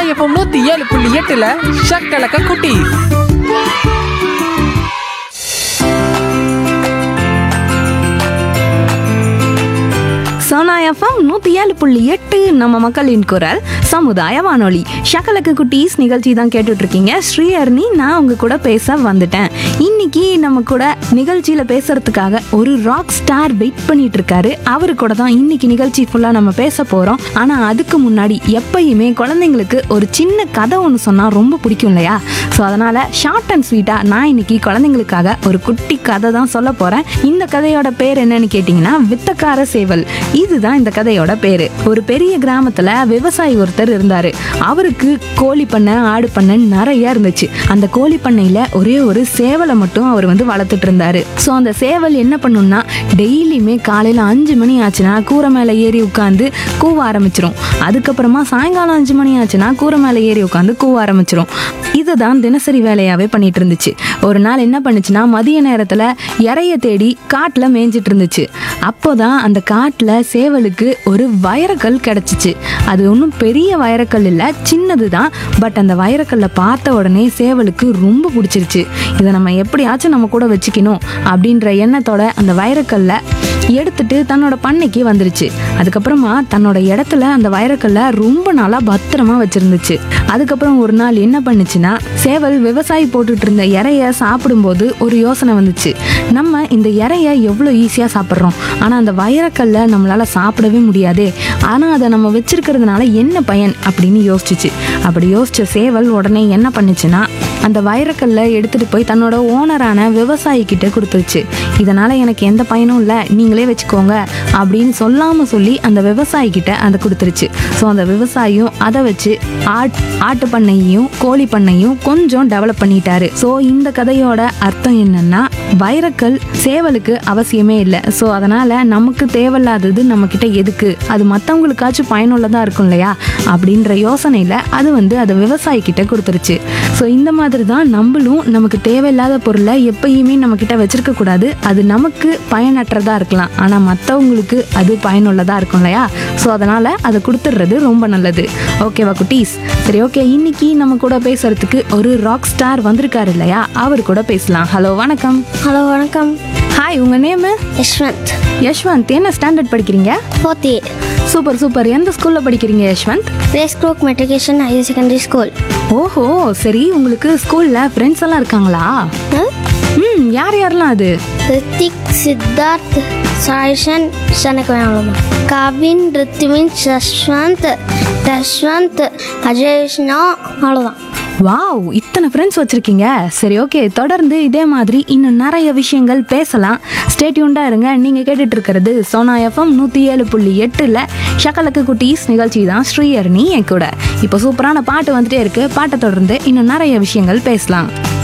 FM நூத்தி ஏழு புள்ளி எட்டுல ஷக்கலக்க குட்டி சோனா எஃப்எம் நூற்றி ஏழு புள்ளி எட்டு நம்ம மக்களின் குரல் சமுதாய வானொலி ஷக்கலக்கு குட்டீஸ் நிகழ்ச்சி தான் கேட்டுட்டு இருக்கீங்க ஸ்ரீஹர்னி நான் உங்க கூட பேச வந்துட்டேன் இன்னைக்கு நம்ம கூட நிகழ்ச்சியில பேசுறதுக்காக ஒரு ராக் ஸ்டார் வெயிட் பண்ணிட்டு இருக்காரு அவரு கூட தான் இன்னைக்கு நிகழ்ச்சி ஃபுல்லா நம்ம பேச போறோம் ஆனா அதுக்கு முன்னாடி எப்பயுமே குழந்தைங்களுக்கு ஒரு சின்ன கதை ஒன்று சொன்னா ரொம்ப பிடிக்கும் இல்லையா ஸோ அதனால ஷார்ட் அண்ட் ஸ்வீட்டா நான் இன்னைக்கு குழந்தைங்களுக்காக ஒரு குட்டி கதை தான் சொல்ல போறேன் இந்த கதையோட பேர் என்னன்னு கேட்டிங்கன்னா வித்தக்கார சேவல் இதுதான் இந்த கதையோட பேரு ஒரு பெரிய கிராமத்துல விவசாயி ஒருத்தர் இருந்தாரு அவருக்கு கோழி பண்ணை ஆடு பண்ணை நிறைய இருந்துச்சு அந்த கோழி பண்ணையில ஒரே ஒரு சேவலை மட்டும் அவர் வந்து வளர்த்துட்டு இருந்தாரு ஸோ அந்த சேவல் என்ன பண்ணும்னா டெய்லியுமே காலையில அஞ்சு மணி ஆச்சுன்னா கூரை மேலே ஏறி உட்காந்து கூவ ஆரம்பிச்சிரும் அதுக்கப்புறமா சாயங்காலம் அஞ்சு மணி ஆச்சுன்னா கூரை மேலே ஏறி உட்காந்து கூவ ஆரம்பிச்சிரும் இதுதான் தினசரி வேலையாவே பண்ணிட்டு இருந்துச்சு ஒரு நாள் என்ன பண்ணுச்சுன்னா மதிய நேரத்துல இறைய தேடி காட்டுல மேய்ஞ்சிட்டு இருந்துச்சு அப்போதான் அந்த காட்டுல சேவலுக்கு ஒரு வைரக்கல் கிடைச்சிச்சு அது ஒன்றும் பெரிய வைரக்கல் இல்லை சின்னது தான் பட் அந்த வைரக்கல்லை பார்த்த உடனே சேவலுக்கு ரொம்ப பிடிச்சிருச்சு இதை நம்ம எப்படியாச்சும் நம்ம கூட வச்சுக்கணும் அப்படின்ற எண்ணத்தோட அந்த வைரக்கல்லை எடுத்துட்டு தன்னோட பண்ணைக்கு வந்துருச்சு அதுக்கப்புறமா தன்னோட இடத்துல அந்த வைரக்கல்லை ரொம்ப நாளா பத்திரமா வச்சிருந்துச்சு அதுக்கப்புறம் ஒரு நாள் என்ன பண்ணுச்சுன்னா சேவல் விவசாயி போட்டுட்டு இருந்த இறைய சாப்பிடும்போது ஒரு யோசனை வந்துச்சு நம்ம இந்த இறைய எவ்வளோ ஈஸியாக சாப்பிட்றோம் ஆனால் அந்த வைரக்கல்லை நம்மளால சாப்பிடவே முடியாதே ஆனால் அதை நம்ம வச்சிருக்கிறதுனால என்ன பயன் அப்படின்னு யோசிச்சுச்சு அப்படி யோசிச்ச சேவல் உடனே என்ன பண்ணுச்சுன்னா அந்த வைரக்கல்லை எடுத்துட்டு போய் தன்னோட ஓனரான விவசாயி கிட்ட கொடுத்துருச்சு இதனால எனக்கு எந்த பயனும் இல்லை நீங்களே வச்சுக்கோங்க அப்படின்னு சொல்லாம சொல்லி அந்த விவசாயி கிட்ட அதை கொடுத்துருச்சு ஸோ அந்த விவசாயியும் அதை வச்சு ஆட் ஆட்டு பண்ணையையும் கோழி பண்ணையும் கொஞ்சம் டெவலப் பண்ணிட்டாரு ஸோ இந்த கதையோட அர்த்தம் என்னன்னா வைரக்கல் சேவலுக்கு அவசியமே இல்லை ஸோ அதனால நமக்கு தேவையில்லாதது நம்ம கிட்ட எதுக்கு அது மற்றவங்களுக்காச்சும் பயனுள்ளதா இருக்கும் இல்லையா அப்படின்ற யோசனையில அது வந்து அதை விவசாயி கிட்ட கொடுத்துருச்சு ஸோ இந்த மாதிரி தான் நம்மளும் நமக்கு தேவையில்லாத பொருளை எப்பயுமே நம்ம கிட்ட வச்சிருக்க கூடாது அது நமக்கு பயனற்றதா இருக்கலாம் ஆனா மற்றவங்களுக்கு அது பயனுள்ளதா இருக்கும் இல்லையா ஸோ அதனால அதை கொடுத்துடுறது ரொம்ப நல்லது ஓகேவா குட்டீஸ் சரி ஓகே இன்னைக்கு நம்ம கூட பேசுறதுக்கு ஒரு ராக் ஸ்டார் வந்திருக்காரு இல்லையா அவர் கூட பேசலாம் ஹலோ வணக்கம் ஹலோ வணக்கம் ஹாய் உங்க நேம் யஷ்வந்த் யஷ்வந்த் என்ன ஸ்டாண்டர்ட் படிக்கிறீங்க ஃபோர்த் ஏ சூப்பர் சூப்பர் எந்த ஸ்கூல்ல படிக்கிறீங்க யஷ்வந்த் ரேஸ் குரோக் மெட்ரிகேஷன் ஹையர் செகண்டரி ஸ்கூல் ஓஹோ சரி உங்களுக்கு ஸ்கூல்ல ஃப்ரெண்ட்ஸ் எல்லாம் இருக்காங்களா ம் யார் யாரெல்லாம் அது ரித்திக் சித்தார்த் சாய்ஷன் சனகவன் கவின் ரித்வின் யஷ்வந்த் யஷ்வந்த் அஜய் விஷ்ணு அவ்வளோதான் வாவ் இத்தனை ஃப்ரெண்ட்ஸ் வச்சிருக்கீங்க சரி ஓகே தொடர்ந்து இதே மாதிரி இன்னும் நிறைய விஷயங்கள் பேசலாம் ஸ்டேட்யூண்டா இருங்க நீங்க கேட்டுட்டு இருக்கிறது சோனா எஃப்எம் நூத்தி ஏழு புள்ளி எட்டுல ஷக்கலக்கு குட்டீஸ் நிகழ்ச்சி தான் ஸ்ரீயர்னி என் கூட இப்போ சூப்பரான பாட்டு வந்துட்டே இருக்கு பாட்டை தொடர்ந்து இன்னும் நிறைய விஷயங்கள் பேசலாம்